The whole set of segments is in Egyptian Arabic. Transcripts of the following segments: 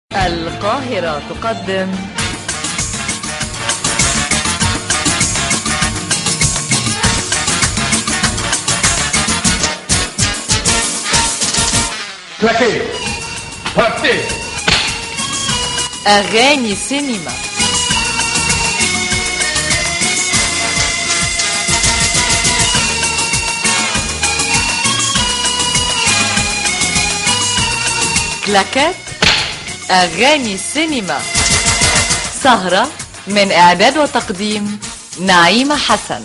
القاهرة تقدم Plaqué Partez أغاني سينما كلاكات أغاني سينما سهرة من إعداد وتقديم نعيمة حسن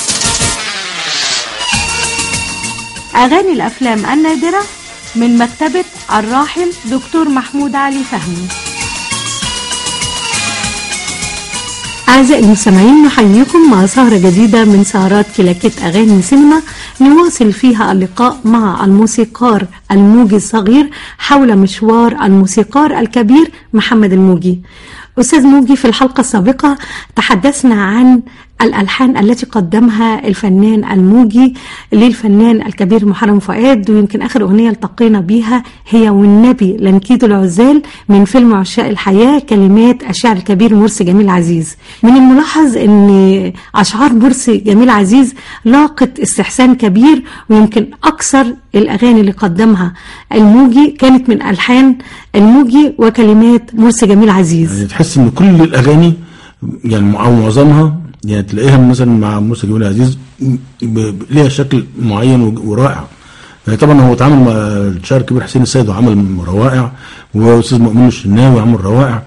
أغاني الأفلام النادرة من مكتبة الراحل دكتور محمود علي فهمي أعزائي المستمعين نحييكم مع سهرة جديدة من سهرات كلاكيت أغاني سينما نواصل فيها اللقاء مع الموسيقار الموجي الصغير حول مشوار الموسيقار الكبير محمد الموجي أستاذ موجي في الحلقة السابقة تحدثنا عن الألحان التي قدمها الفنان الموجي للفنان الكبير محرم فؤاد ويمكن آخر أغنية التقينا بيها هي والنبي لنكيد العزال من فيلم عشاء الحياة كلمات الشاعر الكبير مرسي جميل عزيز من الملاحظ أن أشعار مرسي جميل عزيز لاقت استحسان كبير ويمكن أكثر الأغاني اللي قدمها الموجي كانت من ألحان الموجي وكلمات مرسي جميل عزيز يعني تحس ان كل الاغاني يعني او معظمها يعني تلاقيها مثلا مع موسى جميل عزيز ب- ب- ليها شكل معين و- ورائع يعني طبعا هو اتعامل مع الشاعر الكبير حسين السيد وعمل روائع واستاذ مؤمن الشناوي عمل روائع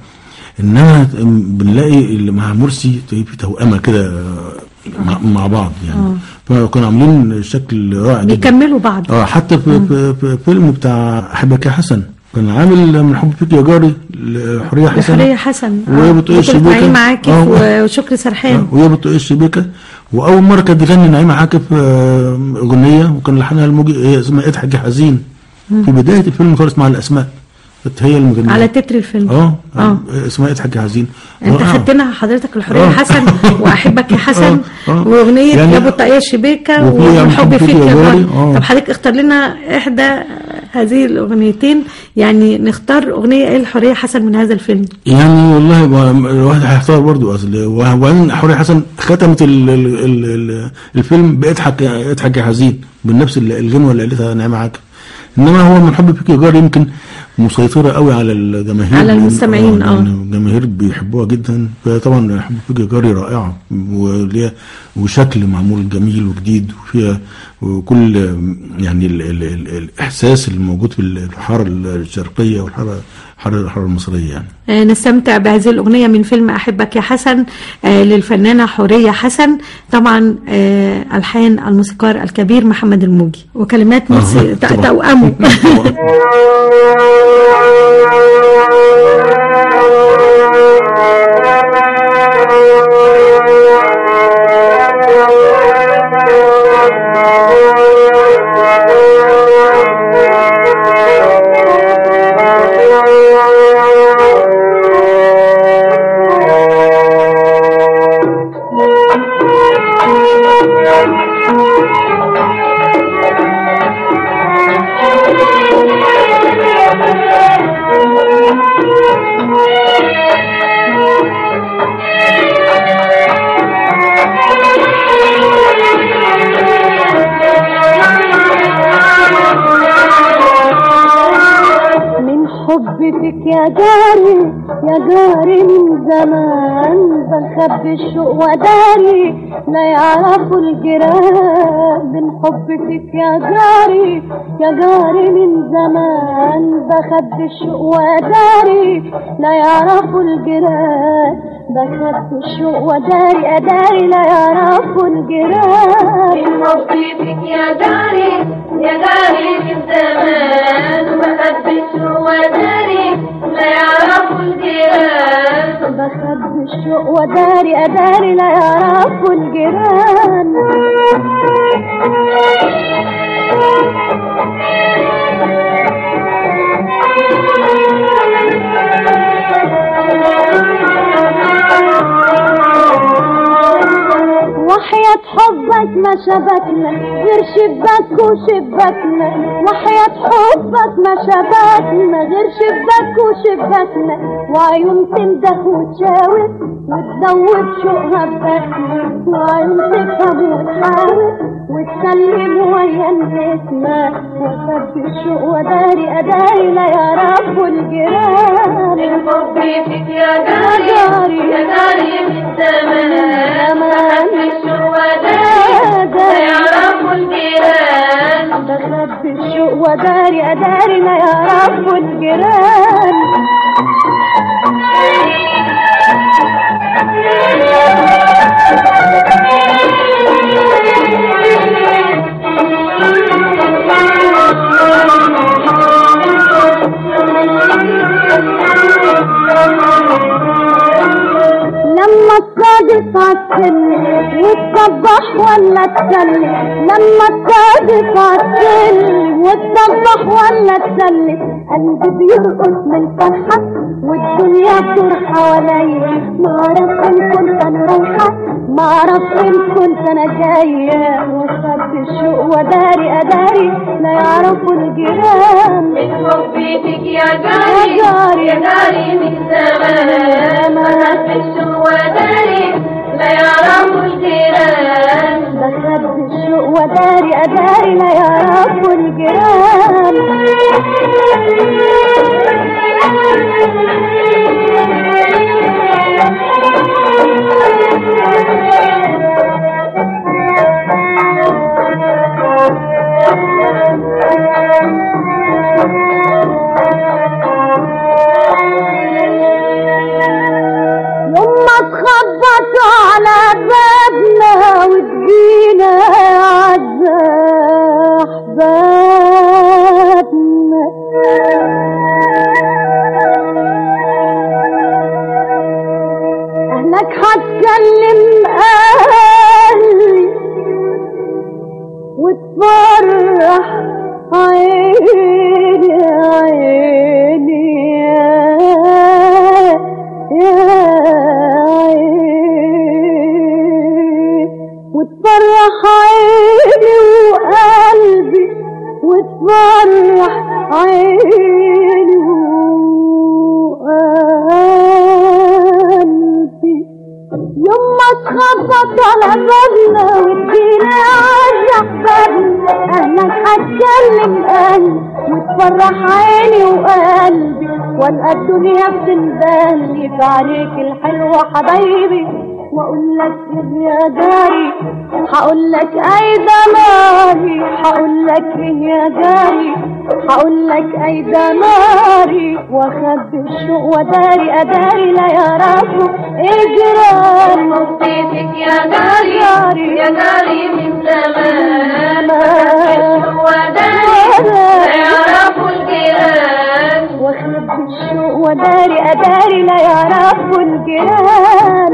انما بنلاقي اللي مع مرسي تلاقي في توأمه كده مع, مع بعض يعني فكانوا عاملين شكل رائع جدا بيكملوا بعض اه حتى في, في, في فيلم بتاع احبك يا حسن كان عامل من حب فيك يا جاري لحوريه حسن حورية حسن وهي بتقول بطولة الشبيكة. نعيم عاكف آه. وشكري سرحان وهي بتقول الشبيكه واول مره كانت تغني نعيمه عاكف آه، اغنيه وكان لحنها الموجي هي اسمها اضحك يا حزين في بدايه الفيلم خالص مع الاسماء كانت هي المغنيه على تتر الفيلم اه اه اسمها اضحك يا حزين انت رائعة. خدتنا حضرتك الحريه آه. حسن واحبك يا حسن آه. آه. واغنيه يعني- يا ابو الطاقيه الشبيكه وفي يا ومن حب محب فيك يا جاري. جاري آه. طب حضرتك اختار لنا احدى هذه الاغنيتين يعني نختار اغنيه ايه الحريه حسن من هذا الفيلم يعني والله ما- الواحد هيحتار برضه اصل وبعدين حوريه حسن ختمت ال ال ال ال الفيلم باضحك يا- اضحك يا حزين بنفس ال- الغنوه اللي قالتها نعمه عاكف انما هو من حب فيك يا جار يمكن مسيطره قوي على الجماهير على المستمعين، آه. يعني الجماهير بيحبوها جدا فطبعا حب فيك يا جاري رائعه وليها وشكل معمول جميل وجديد وفيها وكل يعني ال ال ال الاحساس اللي موجود في الحاره الشرقيه والحاره الحاره الحاره المصريه يعني آه، نستمتع بهذه الأغنية من فيلم أحبك يا حسن آه، للفنانة حورية حسن طبعا آه، ألحان الموسيقار الكبير محمد الموجي وكلمات مرسي ت- طبعاً. توأمه من حبك يا جاري يا جاري من زمان بخبي الشوق وداري لا يعرفوا الجيران من حبك يا جاري يا جاري من زمان بخبي الشوق وداري لا يعرفوا الجيران بخبي الشوق وداري أداري لا يعرفوا الجيران من حبك يا جاري يا جاري من زمان بخبي الشوق وداري لا يعرفوا الجيران بخبي الشوق وداري أداري لا يعرفوا الجيران وحياة حبك حبك ما شبكنا غير شباك وشباكنا وحياة حبك ما شبكنا غير شباك وشباكنا وعيون تنده وتشاور وتزود شوقها ببكنا وعيون تفهم وتحاول وتسلم ويا النسمة وخبي الشوق وداري أداري لا يعرفوا الجيران حبي فيك يا داري يا داري من زمان خبي الشوق وداري لا يعرفوا الجيران بخبي الشوق وداري أداري لا يعرفوا الجيران لما تصادف عالسن وتصبح ولا تسلي لما تصادف عالسن وتصبح ولا تسلي قلبي بيرقص من الفرحة والدنيا بتدور حواليا ما اعرف ان كنت انا رايحة ما اعرف ان كنت انا جاية وخدت الشوق وداري اداري لا يعرفوا الجيران من حبي فيك يا داري يا داري. يا داري من زمان خبي الشوق وداري لا يعرفوا الجيران بخبي الشوق وداري أداري لا يعرفوا الجيران يوم ما تخبطوا على بابنا وتجينا عزة أحبابنا أهلك هتكلم أهلي وتفرح عيني عيني يا يا عيني وتفرح عيني وقلبي وتفرح عيني وقلبي يوم ما تخبط على بابنا وتجينا عز احبابنا اهلك هتكلم قلبي وتفرح عيني وقلبي والقى الدنيا بتندهلي في عليك الحلوة حبايبي واقول لك إيه يا داري هقول لك اي دماري هقول لك إيه يا داري هقول لك اي دماري واخبي الشوق وداري اداري لا يعرفوا اجرام حبي فيك يا داري يا داري من زمان خبي الشوق وداري لا يعرفوا الجيران واخبي الشوق وداري اداري لا يعرفوا الجيران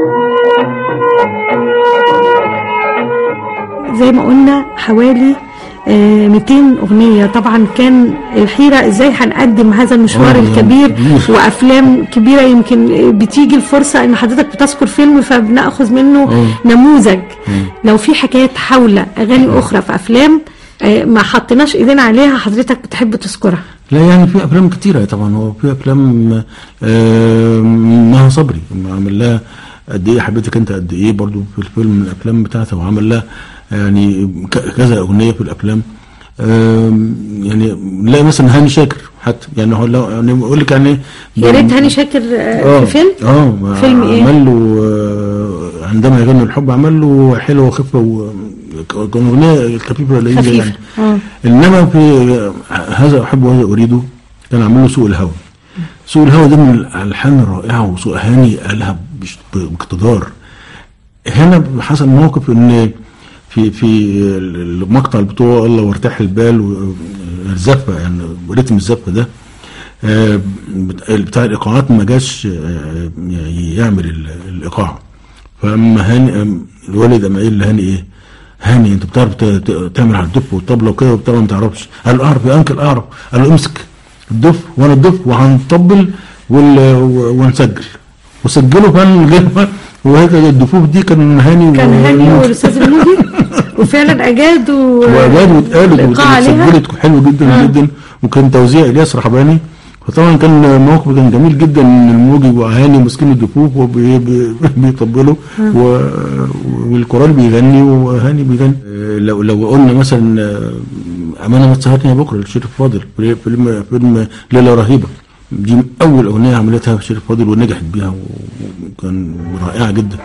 زي ما قلنا حوالي آه، 200 أغنية طبعا كان الحيرة ازاي هنقدم هذا المشوار آه، الكبير كبير. وأفلام كبيرة يمكن آه، بتيجي الفرصة إن حضرتك بتذكر فيلم فبنأخذ منه آه. نموذج لو في حكايات حول أغاني أخرى في أفلام آه، ما حطيناش إيدينا عليها حضرتك بتحب تذكرها لا يعني في افلام كتيره طبعا هو في افلام آه، مها صبري عمل لها قد ايه حبيتك انت قد ايه برضو في الفيلم من الافلام بتاعته وعمل لها يعني ك- كذا اغنيه في الافلام آم، يعني لا مثلا هاني شاكر حتى يعني هو لو يعني بقول لك يعني يا ريت هاني شاكر آه، في فيلم اه فيلم إيه؟ عمل له آه، عندما يغني الحب عمل له حلوه وخفه و كان اغنيه خفيفه لذيذه خفيفة. يعني آه. انما في هذا احب وهذا اريده كان عامل له سوء الهوى سوء الهوى ده من الالحان الرائعه وسوء هاني قالها بش- باقتدار هنا حصل موقف ان في في المقطع بتوع الله وارتاح البال والزفه يعني رتم الزفه ده آه، بت- بتاع الايقاعات ما جاش آه، يعمل ال- الايقاع فاما هاني أم- الوالد قام قايل لهاني ايه هاني انت بتعرف ت- ت- تعمل على الدف والطبله وكده وبتاع ما تعرفش قال له اعرف يا انكل اعرف قال له امسك الدف وانا الدف وهنطبل وال- و- ونسجل وسجلوا فعلا جه- وهيك الدفوف دي كان هاني كان و- هاني والأستاذ الموجي وفعلا اجادوا واجاد واتقالت الإيقاع عليها واتسجلت حلو جدا جدا وكان توزيع الياس رحباني فطبعا كان موقف كان جميل جدا ان الموج يبقى هاني ماسكين الدفوف وبيطبلوا والكورال بيغني وهاني بيغني آه، لو لو قلنا مثلا آه، امانه ما تسهرني يا بكره للشريف فاضل في فيلم فيلم ليله رهيبه دي اول اغنيه عملتها شريف فاضل ونجحت بيها وكان رائعه جدا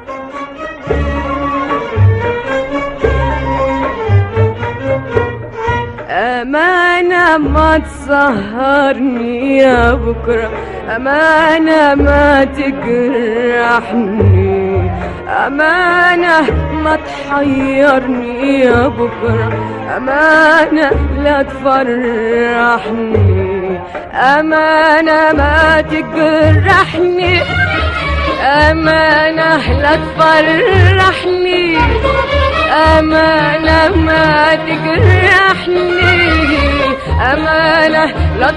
أمانة ما تسهرني يا بكرة أمانة ما تجرحني أمانة ما تحيرني يا بكرة أمانة لا تفرحني أمانة ما تجرحني أمانة لا تفرحني أمانة ما تجرحني أمانة لا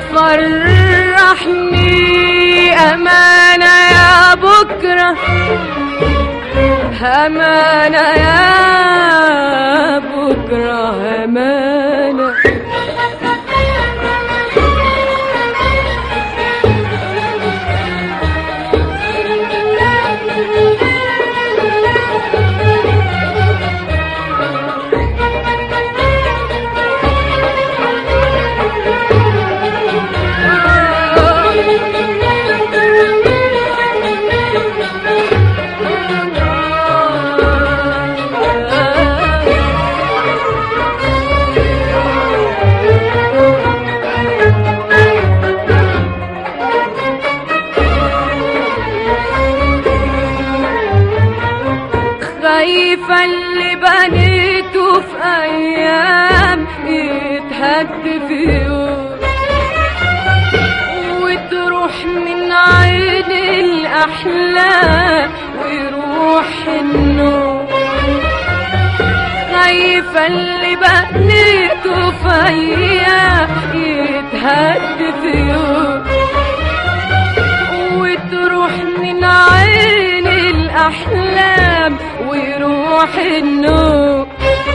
تفرحني أمانة يا بكرة أمانة يا بكرة أمانة خايفة اللي بنيته في أيام يتهد في يوم وتروح من عين الأحلام ويروح النوم خايفة اللي بنيته في أيام يتهد في يوم وتروح من عين الأحلام ويروح النوم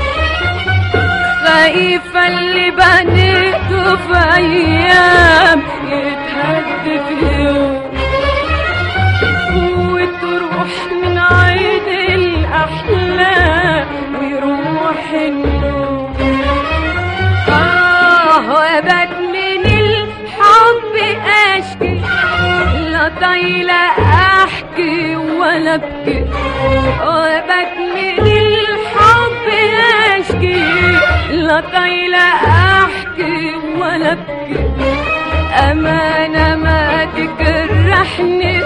خايفة اللي بنيته في أيام يتهد في يوم وتروح من عين الأحلام ويروح النوم آه وأبد من الحب أشكي لا طايلة أحكي ولا أبكي وأبد من الحب أشكي لا طايلة أحكي ولا أبكي أمانة ما تجرحني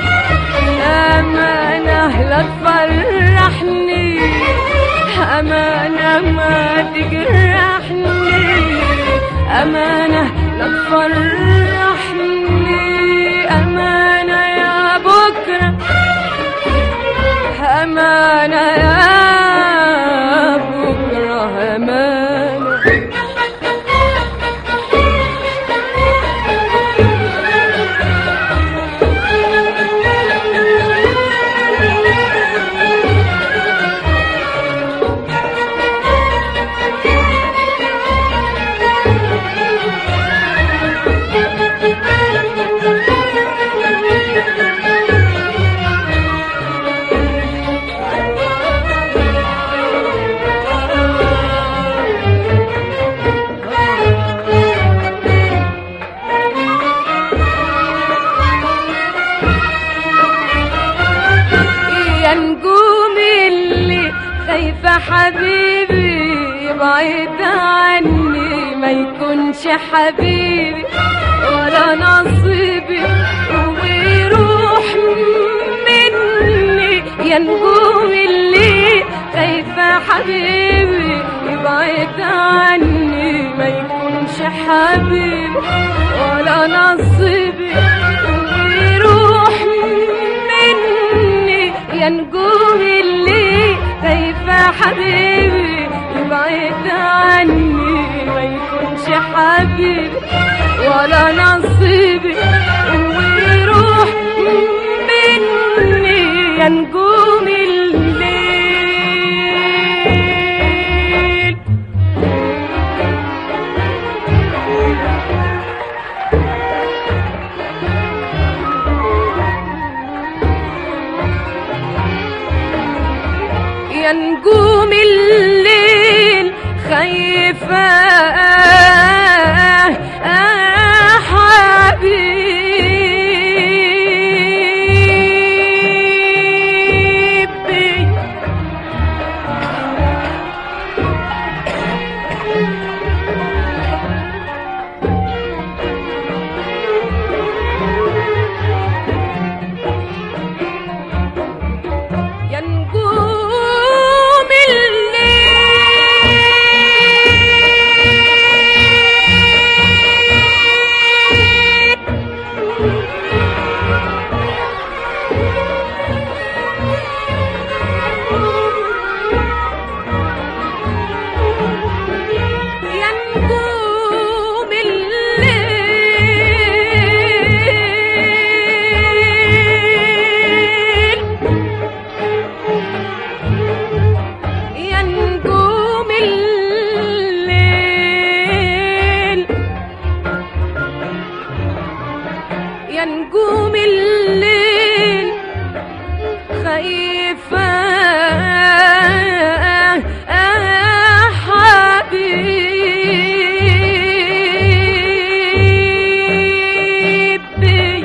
أمانة لا تفرحني أمانة ما تجرحني أمانة لا تفرحني أمانة يا بكرة أمانة يا بكرة أمانة يا نجوم اللي خايفة حبيبي يبعد عني ما يكونش حبيبي ولا نصيبي ويروح مني يا نجوم اللي خايفة حبيبي يبعد عني ما يكونش حبيبي ولا نصيبي ويروح مني يا نجوم اللي خايفة حبيبي يبعد عني ما يكونش حبيبي ولا نصيبي ويروح مني يا نجوم الليل يا نجوم الليل خايفة حبيبي يا نجوم الليل يا نجوم الليل يا نجوم الليل يا نجوم الليل خايفة حبيبي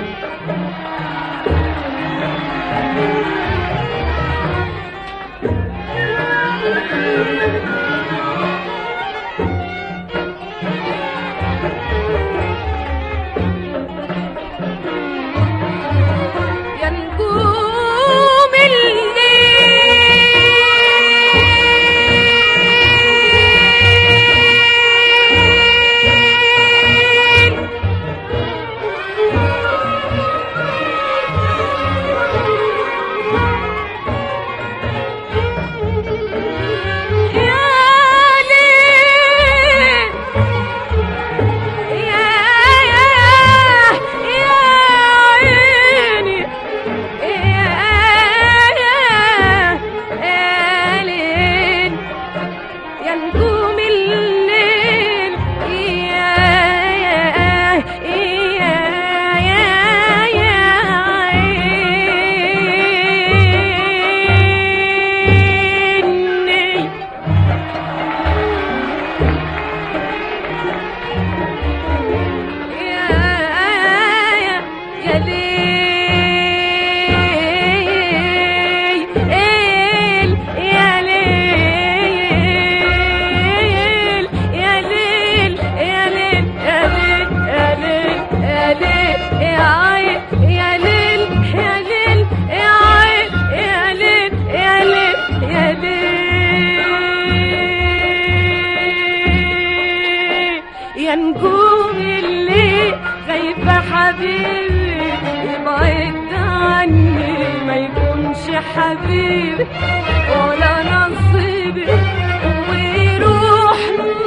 يا نجوم الليل يا ليل يا يا يا عيني يا يا ليل يا نجوم الليل يا يا يا يا يا عيني يا يا ليل يا ليل يا ليل يا ليل يا ليل يا ليل يا ليل يا عين يا ليل يا ليل يا عين يا ليل يا ليل يا ليل يا نجوم الليل غايبة حبيبي ابعد عني ما يكونش حبيبي ولا نصيبي ويروح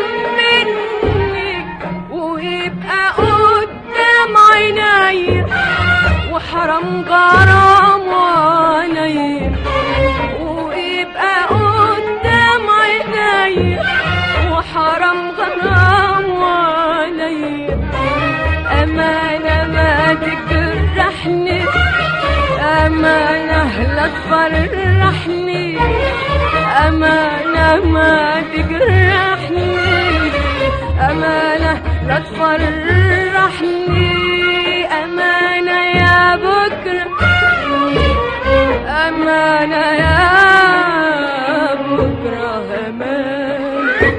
مني ويبقى قدام عيني وحرام غرام عليا ويبقى قدام عيني وحرام غرام عليا أمانة ما تجرحني أمانة لا تفرحني أمانة ما تجرحني أمانة لا تفرحني أمانة يا بكرة أمانة يا بكرة أمانة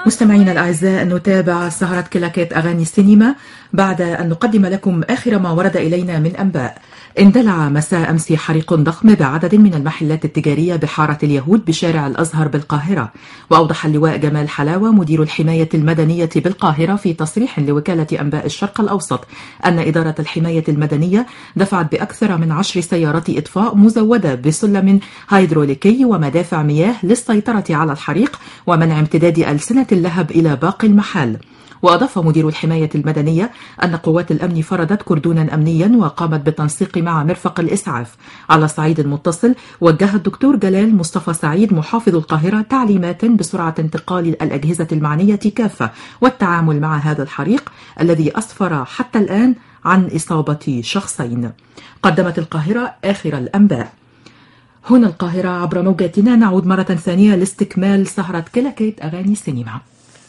مستمعينا الأعزاء نتابع سهرة كلاكيت أغاني السينما بعد أن نقدم لكم آخر ما ورد إلينا من أنباء اندلع مساء أمس حريق ضخم بعدد من المحلات التجارية بحارة اليهود بشارع الأزهر بالقاهرة وأوضح اللواء جمال حلاوة مدير الحماية المدنية بالقاهرة في تصريح لوكالة أنباء الشرق الأوسط أن إدارة الحماية المدنية دفعت بأكثر من عشر سيارات إطفاء مزودة بسلم هيدروليكي ومدافع مياه للسيطرة على الحريق ومنع امتداد ألسنة اللهب إلى باقي المحال وأضاف مدير الحماية المدنية أن قوات الأمن فرضت كردونا أمنيا وقامت بالتنسيق مع مرفق الإسعاف على صعيد متصل وجه الدكتور جلال مصطفى سعيد محافظ القاهرة تعليمات بسرعة انتقال الأجهزة المعنية كافة والتعامل مع هذا الحريق الذي أسفر حتى الآن عن إصابة شخصين قدمت القاهرة آخر الأنباء هنا القاهرة عبر موجاتنا نعود مرة ثانية لاستكمال سهرة كلاكيت أغاني السينما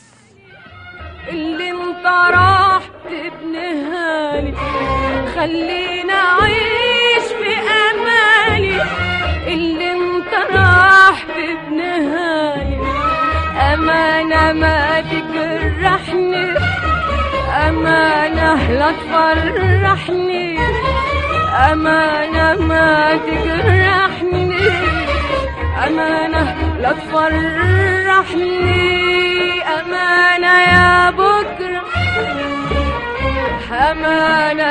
اللي انت راح تبنيها لي خلينا اعيش في امالي اللي انت راح تبنيها لي امانه ما تجرحني امانه لا تفرحني امانه ما تجرحني امانه لا تفرحني أمانة يا بكرة أمانة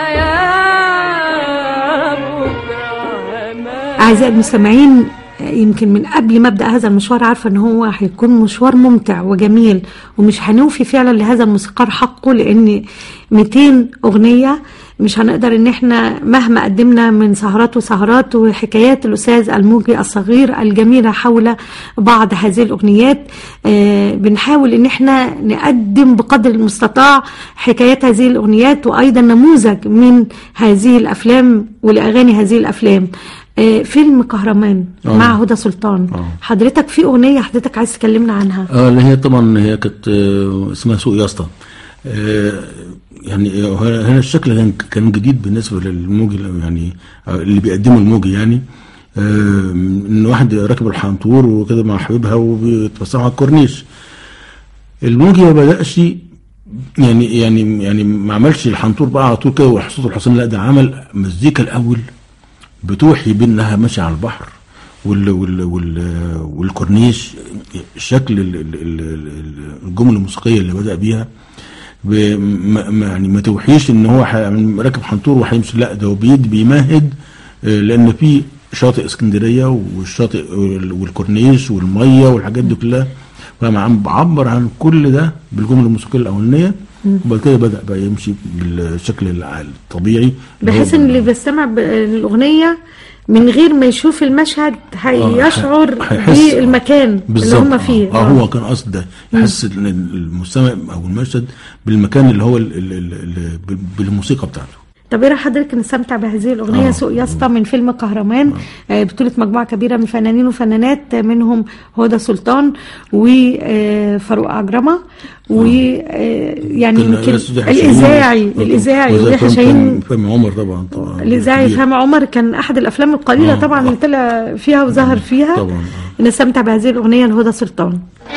يا بكرة أمانة أعزائي المستمعين يمكن من قبل ما ابدا هذا المشوار عارفه ان هو هيكون مشوار ممتع وجميل ومش هنوفي فعلا لهذا الموسيقار حقه لان 200 اغنيه مش هنقدر ان احنا مهما قدمنا من سهرات وسهرات وحكايات الاستاذ الموجي الصغير الجميله حول بعض هذه الاغنيات آه بنحاول ان احنا نقدم بقدر المستطاع حكايات هذه الاغنيات وايضا نموذج من هذه الافلام ولاغاني هذه الافلام آه فيلم كهرمان آه. مع هدى سلطان آه. حضرتك في اغنيه حضرتك عايز تكلمنا عنها اه اللي هي طبعا هي كانت آه، اسمها سوق يا اسطى آه، يعني آه، هنا الشكل كان كان جديد بالنسبه للموجي يعني آه، اللي بيقدمه الموجي يعني آه، ان واحد راكب الحنطور وكده مع حبيبها وبيتفسحوا على الكورنيش الموجي ما بدأش يعني يعني يعني ما عملش الحنطور بقى على طول كده وحصوت الحصان لا ده عمل مزيكا الاول بتوحي بانها ماشيه على البحر وال وال وال والكورنيش شكل ال- ال- ال- ال- الجمل الموسيقيه اللي بدا بيها ب- ما ما- يعني ما توحيش ان هو ح- راكب حنطور وهيمشي لا ده هو بيد بيمهد آه، لان في شاطئ اسكندريه والشاطئ وال- والكورنيش والميه والحاجات دي كلها فعم بعبر عن كل ده بالجمله الموسيقيه الاولانيه وبعد كده بدا بقى يمشي بالشكل الع- الطبيعي اللي هو بحيث ان اللي بيستمع ب- للاغنيه من غير ما يشوف المشهد هيشعر هيحس- بالمكان اللي بالظبط هم فيه اه, آه هو كان قصد ده يحس ان المستمع او المشهد بالمكان اللي هو ال ال ال ال بال- بالموسيقى بتاعته طب ايه رايك حضرتك نستمتع بهذه الاغنيه آه. سوق يا اسطى من فيلم كهرمان آه، بطوله مجموعه كبيره من فنانين وفنانات آه، منهم هدى سلطان وفاروق عجرمه ويعني كان يمكن الأستاذ حسين الاذاعي عمر. الاذاعي وزي ويحيى فهم- شاهين فهم عمر طبعا طبعا الاذاعي كبير. فهم عمر كان احد الافلام القليله آه، طبعا آه. اللي طلع فيها وظهر فيها طبعا نستمتع بهذه الاغنيه لهدى سلطان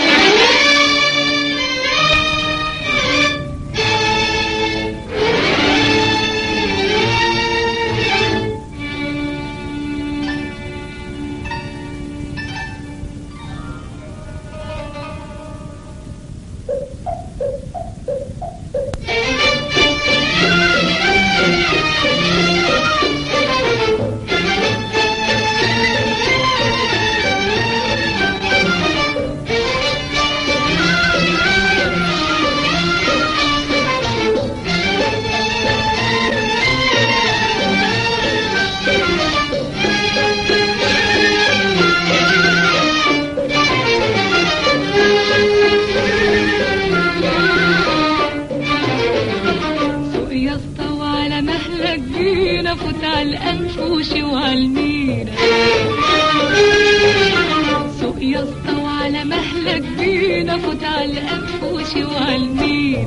سوق يا اسطى وعلى مهلك جينا فوت على الانفوش وعلى المينا سوق يا اسطى وعلى مهلك جينا فوت على الانفوش وعلى المينا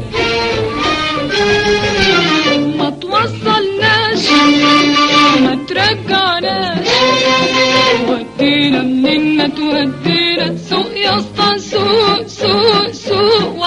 ما توصلناش ما ترجعناش ودينا مننا تودينا سوق يا اسطى سوق سوق سوق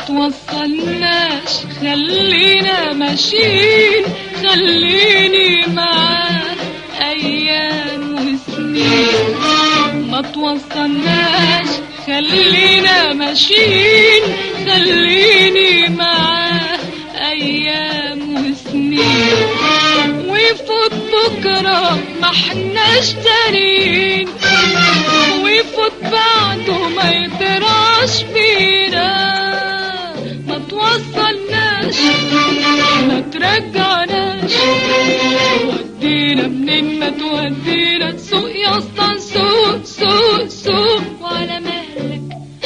توصلناش خلينا ماشيين خليني معاه ايام وسنين ما توصلناش خلينا ماشيين خليني معاه ايام وسنين ويفوت بكره ما احناش دارين ويفوت بعده ما يدراش بينا ما توصلناش ما ترجعناش ودينا منين ما تودينا سوق يا اسطى سوق سوق سوق وعلى مهلك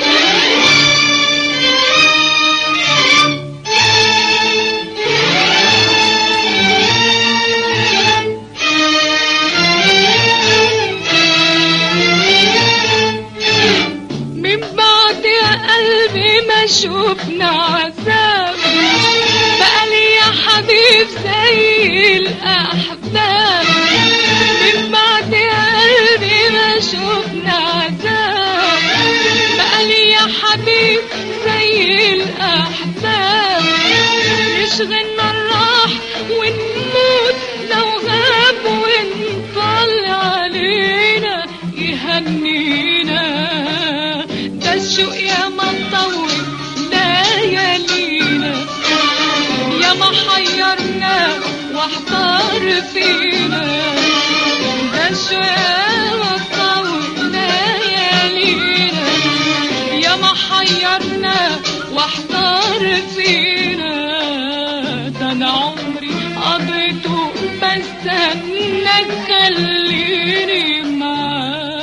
من بعد يا قلبي ما شوفنا عذاب بقى لي يا حبيب زي الأحباب من بعد يا قلبي ما شوفنا عذاب بقى لي يا حبيب زي الأحباب يشغلنا الراح ونموت لو غاب ونطلع علينا يهنينا ده الشوق يا ما طول ليالينا يا ما حيرنا واحتار فينا ده الشوق يا ما طول ليالينا يا ما حيرنا واحتار فينا ده انا عمري قضيته بس انك خليني معاك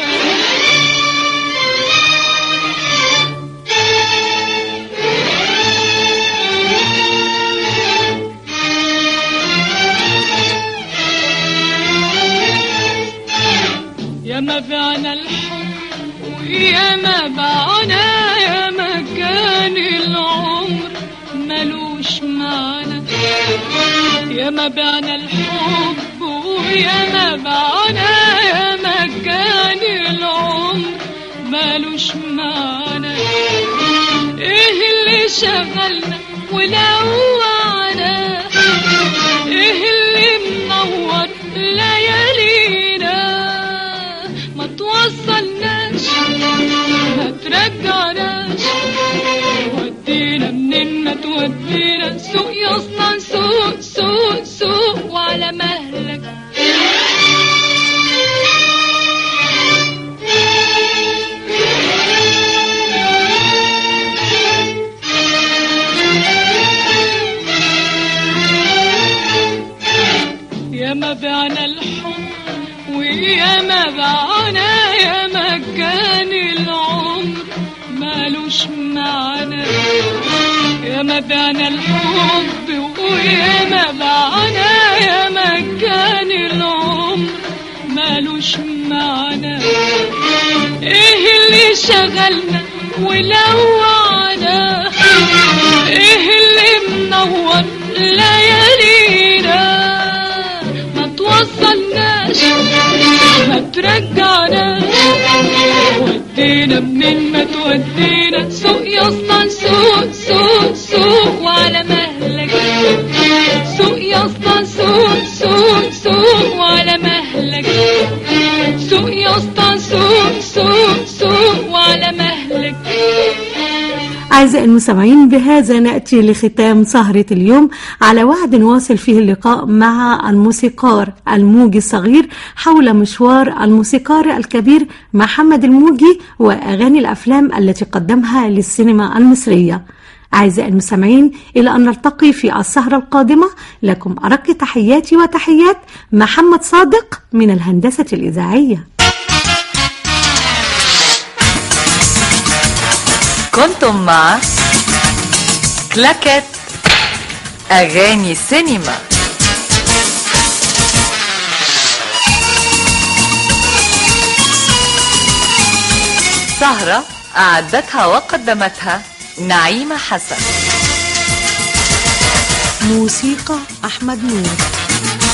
يا ما بعنا الحب ويا ما بعنا يا ما كان العمر ملوش معنى يا ما بعنا الحب ويا ما بعنا يا ما كان العمر ملوش معنى ايه اللي شغلنا ولوعنا ايه اللي منور ليالينا ما توصلناش ما ترجعناش ودينا منين ما تودينا سوق يا اسطى سوق سوق سوق وعلى مهلك يا ما بعنا الحب ويا ما بعنا يا ما كان العمر مالوش معنى يا ما بعنا الحب ويا ما بعنا يا ما كان العمر مالوش معنى ايه اللي شغلنا ولوعنا ايه اللي منور ليالينا ما توصلناش ما ترجعناش ودينا منين ما تودينا سوق يا اسطى سوق سوق سوق وعلى مهلك سوق يا اسطى سوق سوق سوق وعلى مهلك سوق يا اسطى سوق سوق سوق وعلى مهلك أعزائي المستمعين بهذا نأتي لختام سهرة اليوم على وعد واصل فيه اللقاء مع الموسيقار الموجي الصغير حول مشوار الموسيقار الكبير محمد الموجي وأغاني الأفلام التي قدمها للسينما المصرية أعزائي المستمعين إلى أن نلتقي في السهرة القادمة لكم أرق تحياتي وتحيات محمد صادق من الهندسة الإذاعية كنتم مع كلاكيت أغاني سينما سهرة أعدتها وقدمتها نعيمة حسن موسيقى أحمد نور